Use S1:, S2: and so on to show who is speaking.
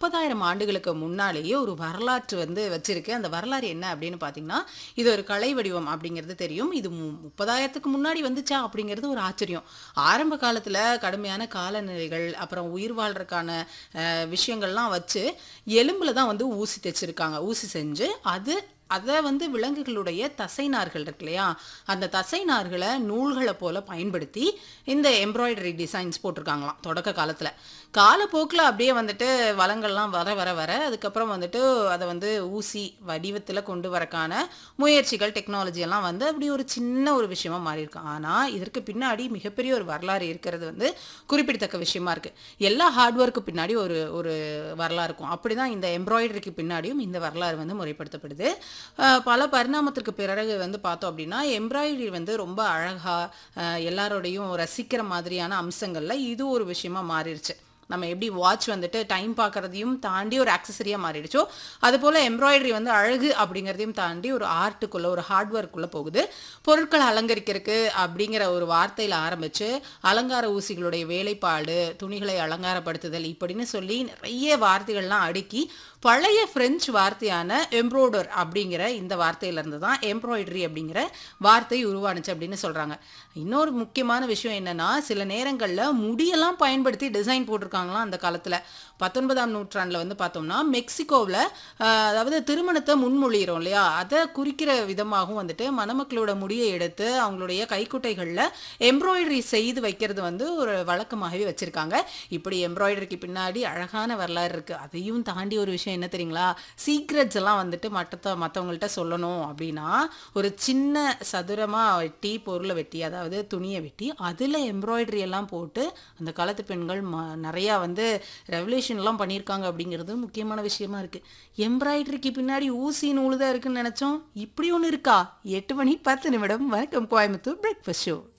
S1: முப்பதாயிரம் ஆண்டுகளுக்கு முன்னாலேயே ஒரு வரலாற்று வந்து வச்சிருக்கு அந்த வரலாறு என்ன அப்படின்னு பார்த்தீங்கன்னா இது ஒரு கலை வடிவம் அப்படிங்கிறது தெரியும் இது மு- முப்பதாயிரத்துக்கு முன்னாடி வந்துச்சா அப்படிங்கிறது ஒரு ஆச்சரியம் ஆரம்ப காலத்தில் கடுமையான காலநிலைகள் அப்புறம் உயிர் வாழ்றதுக்கான அஹ், விஷயங்கள்லாம் வச்சு எலும்புல தான் வந்து ஊசி தைச்சிருக்காங்க ஊசி செஞ்சு அது அதை வந்து விலங்குகளுடைய தசைநார்கள் இருக்கு இல்லையா அந்த தசைநார்களை நூல்களை போல பயன்படுத்தி இந்த எம்ப்ராய்டரி டிசைன்ஸ் போட்டிருக்காங்களாம் தொடக்க காலத்தில் காலப்போக்கில் அப்படியே வந்துட்டு வளங்கள்லாம் வர வர வர அதுக்கப்புறம் வந்துட்டு அதை வந்து ஊசி வடிவத்தில் கொண்டு வரக்கான முயற்சிகள் டெக்னாலஜி எல்லாம் வந்து அப்படி ஒரு சின்ன ஒரு விஷயமா மாறி இருக்கு ஆனால் இதற்கு பின்னாடி மிகப்பெரிய ஒரு வரலாறு இருக்கிறது வந்து குறிப்பிடத்தக்க விஷயமா இருக்கு எல்லா ஹார்ட் ஒர்க்கு பின்னாடி ஒரு ஒரு வரலாறு இருக்கும் அப்படிதான் இந்த எம்ப்ராய்டரிக்கு பின்னாடியும் இந்த வரலாறு வந்து முறைப்படுத்தப்படுது அஹ் பல பரிணாமத்திற்கு பிறகு வந்து பார்த்தோம் அப்படின்னா எம்ப்ராய்டரி வந்து ரொம்ப அழகா அஹ் எல்லாரோடையும் ரசிக்கிற மாதிரியான அம்சங்கள்ல இது ஒரு விஷயமா மாறிடுச்சு நம்ம எப்படி வாட்ச் வந்துட்டு டைம் பார்க்கறதையும் தாண்டி ஒரு ஆக்சசரியாக மாறிடுச்சோ அது போல் எம்ப்ராய்டரி வந்து அழகு அப்படிங்கிறதையும் தாண்டி ஒரு ஆர்ட்டுக்குள்ளே ஒரு ஹார்ட்வேர்க்குள்ளே போகுது பொருட்களை அலங்கரிக்கிறதுக்கு அப்படிங்கிற ஒரு வார்த்தையில் ஆரம்பித்து அலங்கார ஊசிகளுடைய வேலைப்பாடு துணிகளை அலங்காரப்படுத்துதல் இப்படின்னு சொல்லி நிறைய வார்த்தைகள்லாம் அடுக்கி பழைய பிரெஞ்சு வார்த்தையான எம்ப்ராய்டர் அப்படிங்கிற இந்த வார்த்தையிலேருந்து தான் எம்ப்ராய்டரி அப்படிங்கிற வார்த்தை உருவானுச்சு அப்படின்னு சொல்கிறாங்க இன்னொரு முக்கியமான விஷயம் என்னன்னா சில நேரங்களில் முடியெல்லாம் பயன்படுத்தி டிசைன் போட்டிருக்காங்களாம் அந்த காலத்தில் பத்தொன்பதாம் நூற்றாண்டில் வந்து பார்த்தோம்னா மெக்சிகோவில் அதாவது திருமணத்தை முன்மொழிகிறோம் இல்லையா அதை குறிக்கிற விதமாகவும் வந்துட்டு மணமக்களோட முடியை எடுத்து அவங்களுடைய கைக்குட்டைகளில் எம்ப்ராய்டரி செய்து வைக்கிறது வந்து ஒரு வழக்கமாகவே வச்சுருக்காங்க இப்படி எம்ப்ராய்டரிக்கு பின்னாடி அழகான வரலாறு இருக்குது அதையும் தாண்டி ஒரு விஷயம் என்ன தெரியுங்களா சீக்ரெட்ஸ் எல்லாம் வந்துட்டு மற்ற மற்றவங்கள்ட்ட சொல்லணும் அப்படின்னா ஒரு சின்ன சதுரமாக வெட்டி பொருளை வெட்டி அதாவது துணியை வெட்டி அதில் எம்ப்ராய்டரி எல்லாம் போட்டு அந்த காலத்து பெண்கள் ம நிறையா வந்து ரெவல்யூஷன்லாம் பண்ணியிருக்காங்க அப்படிங்கிறது முக்கியமான விஷயமா இருக்குது எம்ப்ராய்டரிக்கு பின்னாடி ஊசி நூல் தான் இருக்குன்னு நினச்சோம் இப்படி ஒன்று இருக்கா எட்டு மணி பத்து நிமிடம் வணக்கம் கோயம்புத்தூர் பிரேக்ஃபாஸ்ட் ஷோ